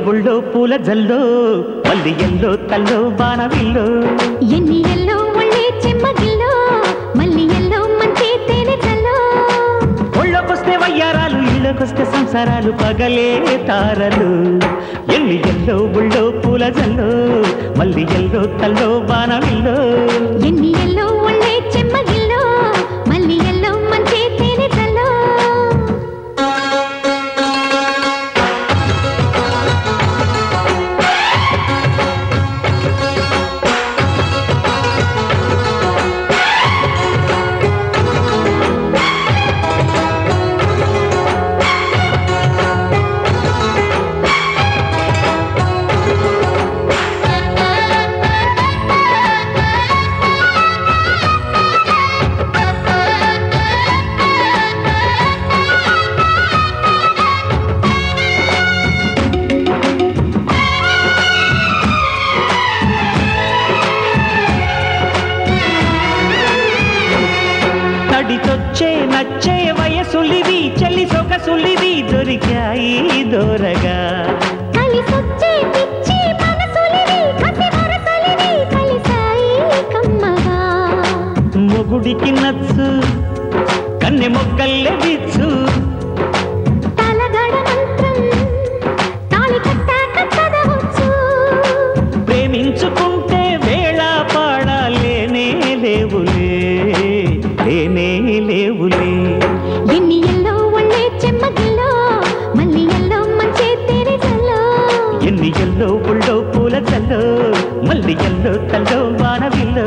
బుళ్ళో పూల జల్లో మల్లి ఎల్లో తల్లో బాణవిల్లో ఎన్ని ఎల్లో ఒళ్ళే చెమ్మగిల్లో మళ్ళీ ఎల్లో మంచి తేనె చల్లో ఒళ్ళొకొస్తే వయ్యారాలు ఇళ్ళకొస్తే సంసారాలు పగలే తారలు ఎల్లి ఎల్లో బుళ్ళో పూల జల్లో మల్లి ఎల్లో తల్లో బాణవిల్లో ఎన్ని ఎల్లో ఒళ్ళే చెమ్మగిల్లో మళ్ళీ ఎల్లో మంచి తేనె చల్లో తడితొచ్చే నచ్చే వయసులివి చెల్లి సొగసులివి దొరికాయి దూరగా కలిసొచ్చే పిచ్చి మనసులివి కసి వరసలివి కలిసాయి కమ్మగా మొగుడికి నచ్చు కన్నె మొక్కల్లే బిచ్చు తలగడ మంత్రం తాళి కట్టాక చదవచ్చు ప్రేమించుకుంటే వేళ పాడాలేనే లేవులే లేనే లేవులే ఎన్ని ఎల్లో ఒళ్ళే చెమ్మగిల్లో మళ్ళీ ఎల్లో మంచి తేనె చల్లో ఎన్ని ఎల్లో ఉళ్ళో పూల చల్లో మల్లి ఎల్లో తల్లో వానవిల్లో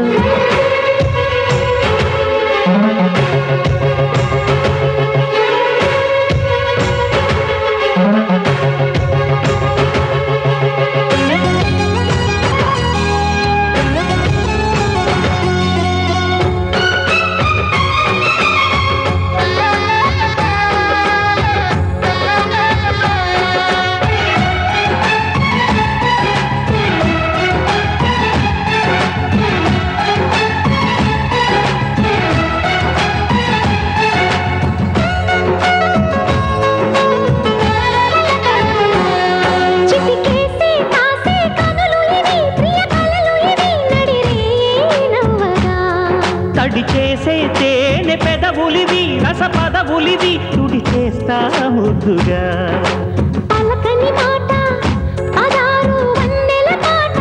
చిటికేసి కాసే కనులు ఇవి ప్రియ కలలు ఇవి నడిరే నవ్వగా తడి చేసే తేనె పెదవులివి రస పదవులివి తుడి చేస్తా ముద్దుగా పలకని మాట పదారు వన్నెల పాట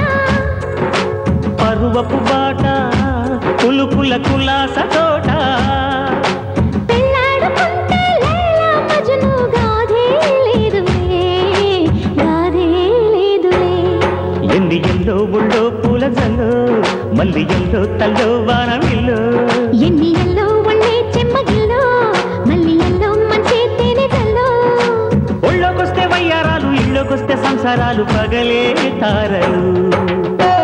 పరువపు బాట పులుకుల కులాస తోట పెళ్ళాడుకుంటే లైలా మజ్ను గాథే లేదులే గాథే లేదులే ఎన్ని ఎల్లో ఉళ్ళో పూల జల్లో మల్లి ఎల్లో తల్లో వానవిల్లో ఎన్ని ఎల్లో ఒళ్ళే చెమ్మగిల్లో మళ్ళీ ఎల్లో మంచి తేనె చల్లో ఒళ్ళోకొస్తే వయ్యారాలు ఇళ్ళోకొస్తే సంసారాలు పగలే తారలు